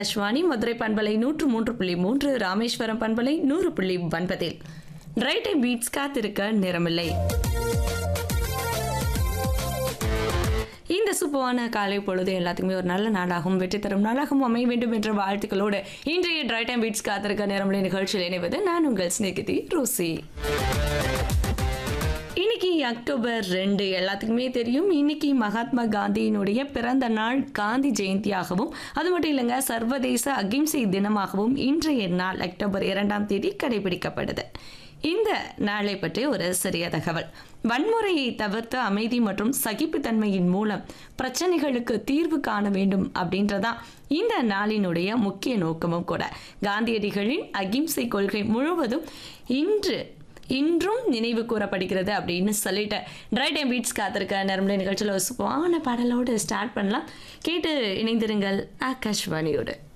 அஸ்வானி மதுரை பண்பலை நூற்று மூன்று புள்ளி மூன்று ராமேஸ்வரம் பண்பலை நூறு புள்ளி ஒன்பதில் ரைட் டைம் பீட்ஸ் காத்திருக்க நேரமில்லை இந்த சூப்பரான காலை பொழுது எல்லாத்துக்குமே ஒரு நல்ல நாளாகவும் வெற்றி தரும் நாளாகவும் அமைய வேண்டும் என்ற வாழ்த்துக்களோடு இன்றைய ட்ரை டைம் பீட்ஸ் காத்திருக்க நேரமில்லை நிகழ்ச்சியில் இணைவது நான் உங்கள் சிநேகிதி ரோசி இன்னைக்கு அக்டோபர் ரெண்டு எல்லாத்துக்குமே தெரியும் இன்னைக்கு மகாத்மா காந்தியினுடைய பிறந்த நாள் காந்தி ஜெயந்தியாகவும் அது மட்டும் இல்லைங்க சர்வதேச அகிம்சை தினமாகவும் இன்றைய நாள் அக்டோபர் இரண்டாம் தேதி கடைபிடிக்கப்படுது இந்த நாளை பற்றி ஒரு சிறிய தகவல் வன்முறையை தவிர்த்து அமைதி மற்றும் சகிப்புத்தன்மையின் மூலம் பிரச்சனைகளுக்கு தீர்வு காண வேண்டும் அப்படின்றதான் இந்த நாளினுடைய முக்கிய நோக்கமும் கூட காந்தியடிகளின் அகிம்சை கொள்கை முழுவதும் இன்று இன்றும் நினைவு கூறப்படுகிறது அப்படின்னு சொல்லிட்டு ட்ரை டைம் பீட்ஸ் காத்திருக்க நரம்பு நிகழ்ச்சியில் ஒரு சுப்பான பாடலோடு ஸ்டார்ட் பண்ணலாம் கேட்டு இணைந்திருங்கள் ஆகாஷ்வாணியோடு